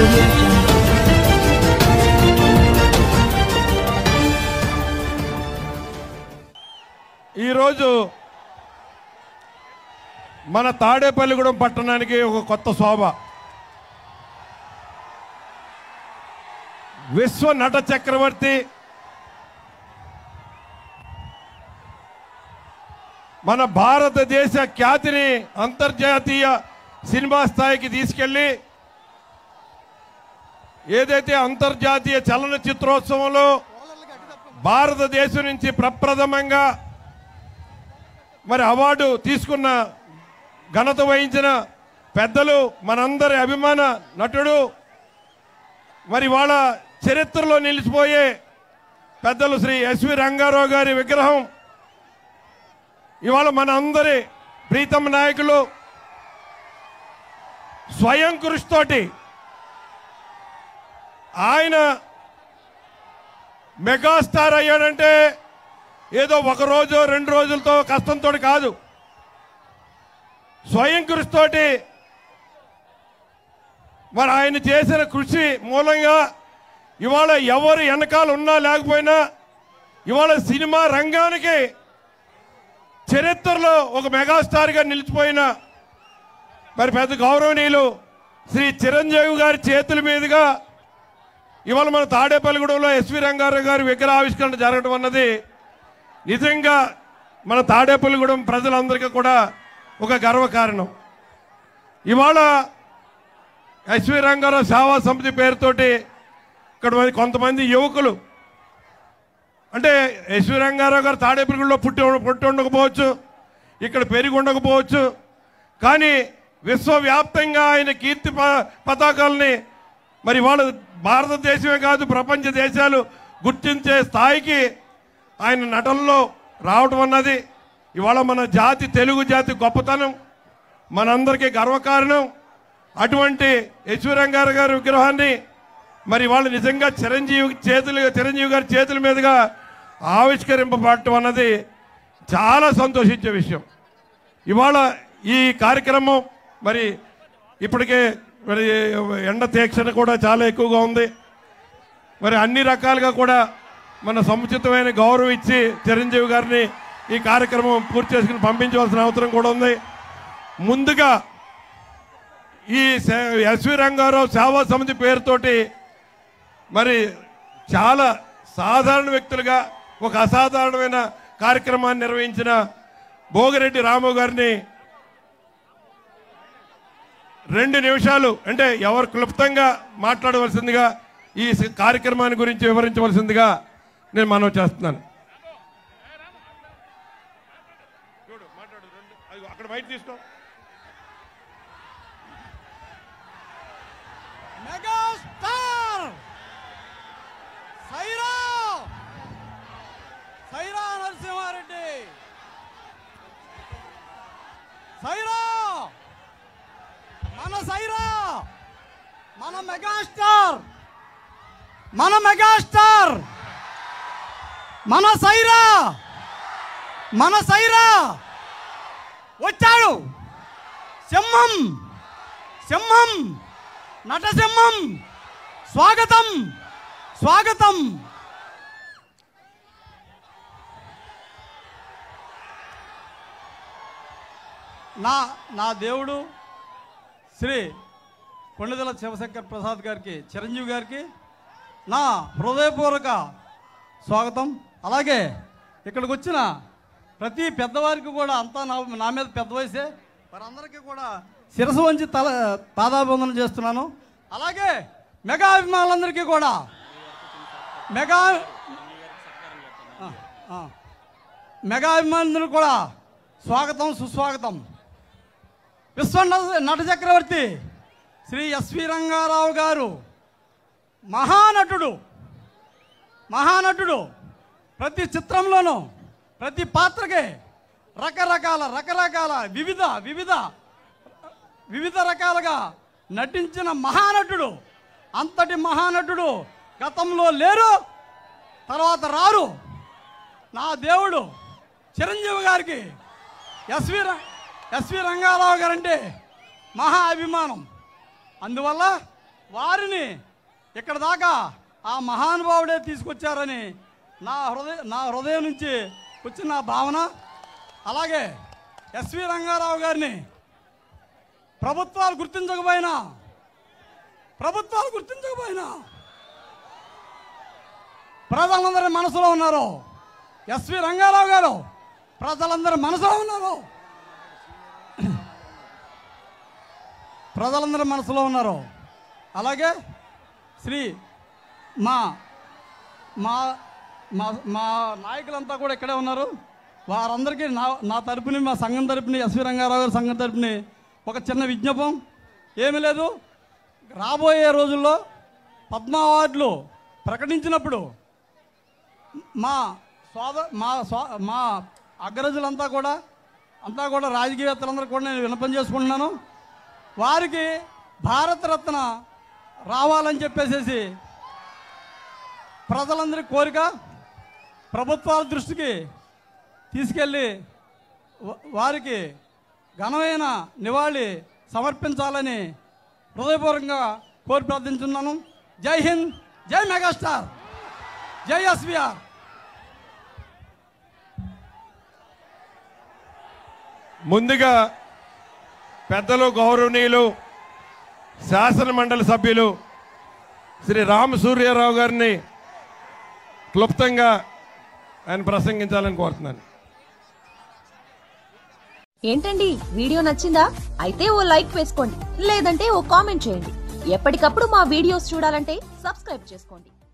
audio jungle. ఈరోజు మన తాడేపల్లిగూడెం పట్టణానికి ఒక కొత్త శోభ విశ్వ నట చక్రవర్తి మన భారతదేశ ఖ్యాతిని అంతర్జాతీయ సినిమా స్థాయికి తీసుకెళ్ళి ఏదైతే అంతర్జాతీయ చలనచిత్రోత్సవంలో భారతదేశం నుంచి ప్రప్రథమంగా మరి అవార్డు తీసుకున్న ఘనత వహించిన పెద్దలు మనందరి అభిమాన నటుడు మరి వాళ్ళ చరిత్రలో నిలిచిపోయే పెద్దలు శ్రీ ఎస్వి రంగారావు గారి విగ్రహం ఇవాళ మన అందరి ప్రీతమ నాయకులు స్వయం కృషితోటి ఆయన మెగాస్టార్ అయ్యాడంటే ఏదో ఒక రోజు రెండు రోజులతో కష్టంతో కాదు స్వయం కృషితోటి మరి ఆయన చేసిన కృషి మూలంగా ఇవాళ ఎవరు వెనకాల ఉన్నా లేకపోయినా ఇవాళ సినిమా రంగానికి చరిత్రలో ఒక మెగాస్టార్గా నిలిచిపోయిన మరి పెద్ద గౌరవనీయులు శ్రీ చిరంజీవి గారి చేతుల మీదుగా ఇవాళ మన తాడేపల్లిగూడెంలో ఎస్వి రంగారావు గారి విగ్రహావిష్కరణ జరగడం అన్నది నిజంగా మన తాడేపల్లిగూడెం ప్రజలందరికీ కూడా ఒక గర్వకారణం ఇవాళ ఎస్వి రంగారావు సేవా సమితి పేరుతోటి ఇక్కడ మరి కొంతమంది యువకులు అంటే ఎస్వి రంగారావు గారు తాడేపల్లిగూడలో పుట్టి పుట్టి ఉండకపోవచ్చు ఇక్కడ పెరిగి ఉండకపోవచ్చు కానీ విశ్వవ్యాప్తంగా ఆయన కీర్తి ప- పతాకాలని మరి వాళ్ళ భారతదేశమే కాదు ప్రపంచ దేశాలు గుర్తించే స్థాయికి ఆయన నటనలో రావడం అన్నది ఇవాళ మన జాతి తెలుగు జాతి గొప్పతనం మనందరికీ గర్వకారణం అటువంటి యశ్వరంగారు గారి విగ్రహాన్ని మరి వాళ్ళు నిజంగా చిరంజీవి చేతులు చిరంజీవి గారి చేతుల మీదుగా ఆవిష్కరింపబడటం అన్నది చాలా సంతోషించే విషయం ఇవాళ ఈ కార్యక్రమం మరి ఇప్పటికే మరి ఎండ తీక్షణ కూడా చాలా ఎక్కువగా ఉంది మరి అన్ని రకాలుగా కూడా మన సముచితమైన గౌరవం ఇచ్చి చిరంజీవి గారిని ఈ కార్యక్రమం పూర్తి చేసుకుని పంపించవలసిన అవసరం కూడా ఉంది ముందుగా ఈ సే- ఎస్వి రంగారావు సేవా సమితి పేరుతోటి మరి చాలా సాధారణ వ్యక్తులుగా ఒక అసాధారణమైన కార్యక్రమాన్ని నిర్వహించిన భోగిరెడ్డి రాము గారిని రెండు నిమిషాలు అంటే ఎవరు క్లుప్తంగా మాట్లాడవలసిందిగా ఈ స- కార్యక్రమాన్ని గురించి వివరించవలసిందిగా నేను మనవి చేస్తున్నాను చూడు, మాట్లాడు, రెండు. అదిగో, అక్కడ బయట తీసుకో మెగాస్టార్ సైరా సైరా నరసింహారెడ్డి సైరా మన సైరా మన మెగాస్టార్ మన మెగాస్టార్ మన సైరా మన సైరా వచ్చాడు సింహం సింహం నటసింహం స్వాగతం స్వాగతం నా నా దేవుడు శ్రీ కొండదల శివశంకర్ ప్రసాద్ గారికి చిరంజీవి గారికి నా హృదయపూర్వక స్వాగతం అలాగే ఇక్కడికి వచ్చిన ప్రతి పెద్దవారికి కూడా అంతా నా నా మీద పెద్ద వయసే వారందరికీ కూడా శిరసు వంచి తల పాదాబంధనం చేస్తున్నాను అలాగే మెగా అభిమానులందరికీ కూడా మెగా ఆ, ఆ. మెగా అభిమానులు కూడా స్వాగతం సుస్వాగతం విశ్వ నట- నట చక్రవర్తి శ్రీ ఎస్వి రంగారావు గారు మహానటుడు మహానటుడు ప్రతి చిత్రంలోనూ ప్రతి పాత్రకే రకరకాల రకరకాల వివిధ వివిధ వివిధ రకాలుగా నటించిన మహానటుడు అంతటి మహానటుడు గతంలో లేరు తర్వాత రారు నా దేవుడు చిరంజీవి గారికి ఎస్వి ర- ఎస్వి రంగారావు గారంటే మహా అభిమానం అందువల్ల వారిని ఇక్కడ దాకా ఆ మహానుభావుడే తీసుకొచ్చారని నా హృదయ నా హృదయం నుంచి వచ్చిన నా భావన అలాగే ఎస్వి రంగారావు గారిని ప్రభుత్వాలు గుర్తించకపోయినా ప్రభుత్వాలు గుర్తించకపోయినా ప్రజలందరి మనసులో ఉన్నారు ఎస్వి రంగారావు గారు ప్రజలందరి మనసులో ఉన్నారు ప్రజలందరి మనసులో ఉన్నారు అలాగే శ్రీ మా మా మా మా నాయకులంతా కూడా ఇక్కడే ఉన్నారు వారందరికీ నా నా తరపుని మా సంఘం తరపుని ఎస్వి రంగారావు గారి సంఘం తరపుని ఒక చిన్న విజ్ఞపం ఏమీ లేదు రాబోయే రోజుల్లో పద్మా అవార్డులు ప్రకటించినప్పుడు మా సోద మా సో మా అగ్రజులంతా కూడా అంతా కూడా రాజకీయవేత్తలందరూ కూడా నేను విన్నపం చేసుకుంటున్నాను వారికి భారతరత్న రావాలని చెప్పేసేసి ప్రజలందరి కోరిక ప్రభుత్వాల దృష్టికి తీసుకెళ్ళి వా- వారికి ఘనమైన నివాళి సమర్పించాలని హృదయపూర్వకంగా కోరి ప్రార్థించున్నాను జై హింద్ జై మెగాస్టార్ జై ఎస్విఆర్ ముందుగా పెద్దలు గౌరవనీయులు శాసన మండలి సభ్యులు శ్రీ రామ సూర్యారావు గారిని క్లుప్తంగా ఆయన ప్రసంగించాలని కోరుతున్నాను ఏంటండి వీడియో నచ్చిందా అయితే ఓ లైక్ వేసుకోండి లేదంటే ఓ కామెంట్ చేయండి ఎప్పటికప్పుడు మా వీడియోస్ చూడాలంటే సబ్స్క్రైబ్ చేసుకోండి